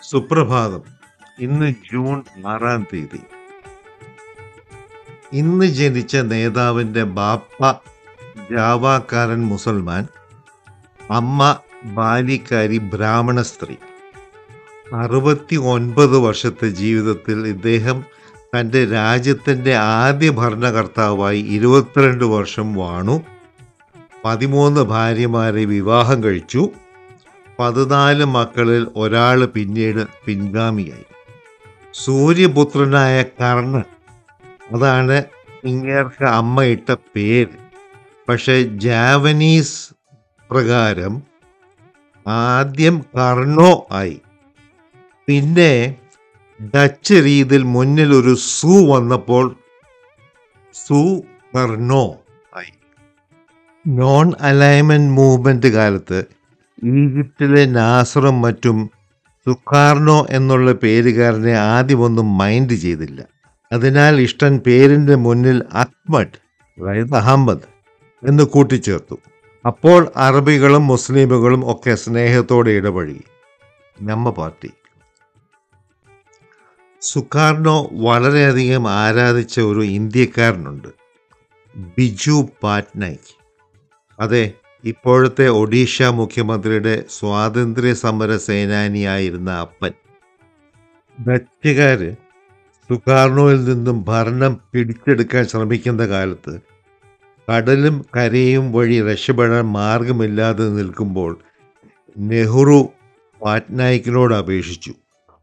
സുപ്രഭാതം ഇന്ന് ജൂൺ ആറാം തീയതി ഇന്ന് ജനിച്ച നേതാവിൻ്റെ ബാപ്പ ജാവാക്കാരൻ മുസൽമാൻ അമ്മ ബാലിക്കാരി ബ്രാഹ്മണ സ്ത്രീ അറുപത്തി ഒൻപത് വർഷത്തെ ജീവിതത്തിൽ ഇദ്ദേഹം തൻ്റെ രാജ്യത്തിൻ്റെ ആദ്യ ഭരണകർത്താവായി ഇരുപത്തിരണ്ട് വർഷം വാണു പതിമൂന്ന് ഭാര്യമാരെ വിവാഹം കഴിച്ചു പതിനാല് മക്കളിൽ ഒരാൾ പിന്നീട് പിൻഗാമിയായി സൂര്യപുത്രനായ കർണൻ അതാണ് ഇങ്ങേർക്ക് അമ്മ ഇട്ട പേര് പക്ഷെ ജാവനീസ് പ്രകാരം ആദ്യം കർണോ ആയി പിന്നെ ഡച്ച് രീതിയിൽ മുന്നിൽ ഒരു സു വന്നപ്പോൾ സു കർണോ ആയി നോൺ അലൈൻമെന്റ് മൂവ്മെന്റ് കാലത്ത് ഈജിപ്തിലെ നാസറും മറ്റും സുക്കാർണോ എന്നുള്ള പേരുകാരനെ ആദ്യമൊന്നും മൈൻഡ് ചെയ്തില്ല അതിനാൽ ഇഷ്ടൻ പേരിൻ്റെ മുന്നിൽ അഹ്മദ് അതായത് അഹമ്മദ് എന്ന് കൂട്ടിച്ചേർത്തു അപ്പോൾ അറബികളും മുസ്ലിമുകളും ഒക്കെ സ്നേഹത്തോടെ ഇടപഴകി നമ്മ പാർട്ടി സുക്കാർണോ വളരെയധികം ആരാധിച്ച ഒരു ഇന്ത്യക്കാരനുണ്ട് ബിജു പാറ്റ്നായിക്ക് അതെ ഇപ്പോഴത്തെ ഒഡീഷ മുഖ്യമന്ത്രിയുടെ സ്വാതന്ത്ര്യ സമര സേനാനിയായിരുന്ന അപ്പൻ ഡച്ചുകാര് സുകാർണോയിൽ നിന്നും ഭരണം പിടിച്ചെടുക്കാൻ ശ്രമിക്കുന്ന കാലത്ത് കടലും കരയും വഴി രക്ഷപ്പെടാൻ മാർഗമില്ലാതെ നിൽക്കുമ്പോൾ നെഹ്റു പാറ്റ്നായിക്കിനോട് അപേക്ഷിച്ചു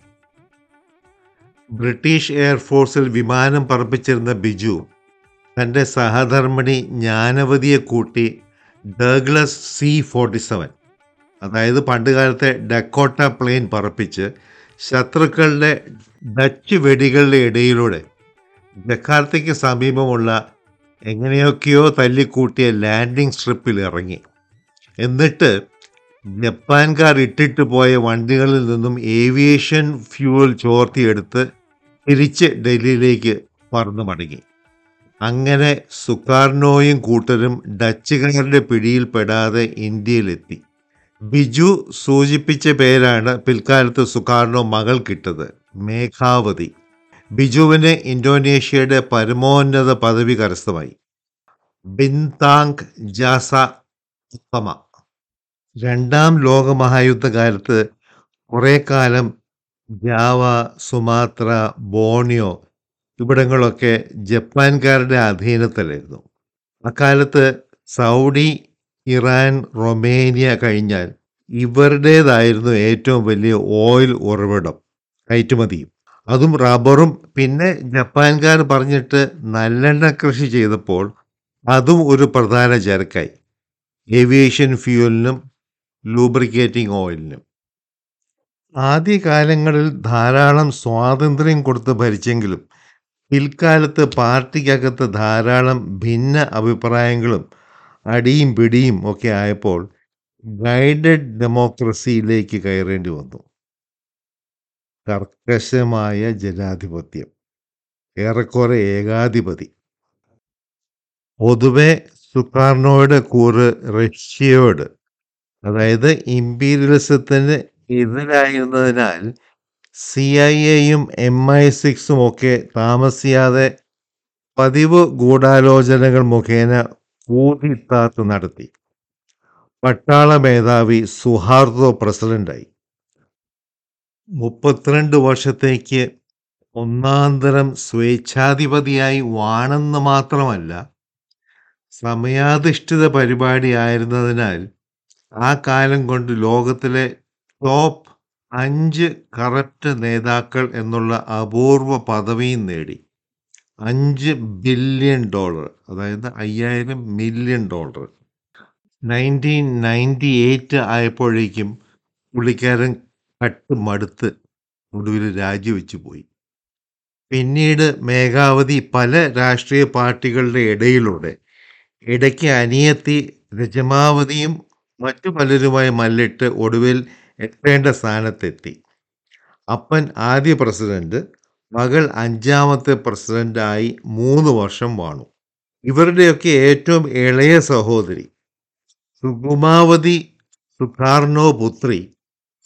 ബ്രിട്ടീഷ് എയർഫോഴ്സിൽ വിമാനം പറപ്പിച്ചിരുന്ന ബിജു തൻ്റെ സഹധർമ്മിണി ജ്ഞാനവതിയെ കൂട്ടി ഡഗ്ലസ് സി ഫോർട്ടി സെവൻ അതായത് പണ്ടുകാലത്തെ ഡക്കോട്ട പ്ലെയിൻ പറപ്പിച്ച് ശത്രുക്കളുടെ ഡച്ച് വെടികളുടെ ഇടയിലൂടെ ജക്കാർത്തയ്ക്ക് സമീപമുള്ള എങ്ങനെയൊക്കെയോ തല്ലിക്കൂട്ടിയ ലാൻഡിംഗ് സ്ട്രിപ്പിൽ ഇറങ്ങി എന്നിട്ട് ജപ്പാൻകാർ ഇട്ടിട്ട് പോയ വണ്ടികളിൽ നിന്നും ഏവിയേഷൻ ഫ്യൂവൽ ചോർത്തിയെടുത്ത് തിരിച്ച് ഡൽഹിയിലേക്ക് പറന്നു മടങ്ങി അങ്ങനെ സുക്കാർണോയും കൂട്ടരും ഡച്ചുകാരുടെ പിടിയിൽപ്പെടാതെ ഇന്ത്യയിലെത്തി ബിജു സൂചിപ്പിച്ച പേരാണ് പിൽക്കാലത്ത് സുകാർണോ മകൾക്കിട്ടത് മേഘാവതി ബിജുവിന് ഇന്തോനേഷ്യയുടെ പരമോന്നത പദവി കരസ്ഥമായി ബിൻതാങ് ജാസ ഉത്തമ രണ്ടാം ലോകമഹായുദ്ധകാലത്ത് കുറേ കാലം ജാവ സുമാത്ര ബോണിയോ ഇവിടങ്ങളൊക്കെ ജപ്പാൻകാരുടെ അധീനത്തിലായിരുന്നു അക്കാലത്ത് സൗദി ഇറാൻ റൊമേനിയ കഴിഞ്ഞാൽ ഇവരുടേതായിരുന്നു ഏറ്റവും വലിയ ഓയിൽ ഉറവിടം കയറ്റുമതിയും അതും റബ്ബറും പിന്നെ ജപ്പാൻകാർ പറഞ്ഞിട്ട് നല്ലെണ്ണ കൃഷി ചെയ്തപ്പോൾ അതും ഒരു പ്രധാന ചരക്കായി ഏവിയേഷൻ ഫ്യൂവലിനും ലൂബ്രിക്കേറ്റിംഗ് ഓയിലിനും ആദ്യകാലങ്ങളിൽ ധാരാളം സ്വാതന്ത്ര്യം കൊടുത്ത് ഭരിച്ചെങ്കിലും പിൽക്കാലത്ത് പാർട്ടിക്കകത്ത് ധാരാളം ഭിന്ന അഭിപ്രായങ്ങളും അടിയും പിടിയും ഒക്കെ ആയപ്പോൾ ഗൈഡഡ് ഡെമോക്രസിയിലേക്ക് കയറേണ്ടി വന്നു കർക്കശമായ ജനാധിപത്യം ഏറെക്കുറെ ഏകാധിപതി പൊതുവെ സുകാർണോയുടെ കൂറ് റഷ്യയോട് അതായത് ഇമ്പീരിയലിസത്തിന് എതിരായിരുന്നതിനാൽ സി ഐ എയും എം ഐ സിക്സും ഒക്കെ താമസിയാതെ പതിവ് ഗൂഢാലോചനകൾ മുഖേന ഊതിത്താത്ത് നടത്തി പട്ടാള മേധാവി സുഹാർദോ പ്രസിഡന്റായി മുപ്പത്തിരണ്ട് വർഷത്തേക്ക് ഒന്നാന്തരം സ്വേച്ഛാധിപതിയായി വാണെന്ന് മാത്രമല്ല സമയാധിഷ്ഠിത പരിപാടി ആയിരുന്നതിനാൽ ആ കാലം കൊണ്ട് ലോകത്തിലെ ടോപ്പ് അഞ്ച് കറപ്റ്റ് നേതാക്കൾ എന്നുള്ള അപൂർവ പദവിയും നേടി അഞ്ച് ബില്യൺ ഡോളർ അതായത് അയ്യായിരം million dollar nineteen ninety eight ആയപ്പോഴേക്കും പുള്ളിക്കാരൻ കട്ട് മടുത്ത് ഒടുവിൽ രാജിവെച്ചു പോയി പിന്നീട് മേഘാവതി പല രാഷ്ട്രീയ പാർട്ടികളുടെ ഇടയിലൂടെ ഇടയ്ക്ക് അനിയത്തി രജമാവതിയും മറ്റു പലരുമായി മല്ലിട്ട് ഒടുവിൽ എത്തേണ്ട സ്ഥാനത്തെത്തി അപ്പൻ ആദ്യ പ്രസിഡന്റ് മകൾ അഞ്ചാമത്തെ പ്രസിഡന്റായി മൂന്ന് വർഷം വാണു ഇവരുടെയൊക്കെ ഏറ്റവും ഇളയ സഹോദരി സുകുമാവതി സുധാർണോ പുത്രി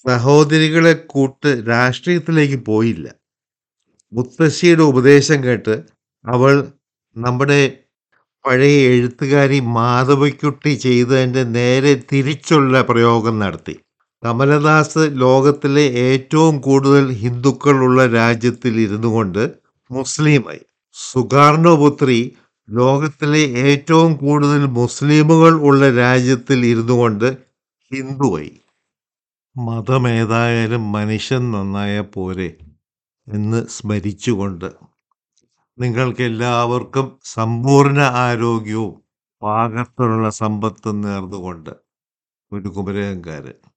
സഹോദരികളെ കൂട്ട് രാഷ്ട്രീയത്തിലേക്ക് പോയില്ല മുത്തശ്ശിയുടെ ഉപദേശം കേട്ട് അവൾ നമ്മുടെ പഴയ എഴുത്തുകാരി മാധവിക്കുട്ടി ചെയ്തതിൻ്റെ നേരെ തിരിച്ചുള്ള പ്രയോഗം നടത്തി കമലദാസ് ലോകത്തിലെ ഏറ്റവും കൂടുതൽ ഹിന്ദുക്കളുള്ള രാജ്യത്തിൽ ഇരുന്നു കൊണ്ട് മുസ്ലിമായി സുകാർണപുത്രി ലോകത്തിലെ ഏറ്റവും കൂടുതൽ മുസ്ലിമുകൾ ഉള്ള രാജ്യത്തിൽ ഇരുന്നു കൊണ്ട് ഹിന്ദുവായി മതമേതായാലും മനുഷ്യൻ നന്നായ പോരെ എന്ന് സ്മരിച്ചുകൊണ്ട് നിങ്ങൾക്കെല്ലാവർക്കും സമ്പൂർണ്ണ ആരോഗ്യവും പാകത്തിലുള്ള സമ്പത്തും നേർന്നുകൊണ്ട് ഒരു കുമരകംകാരൻ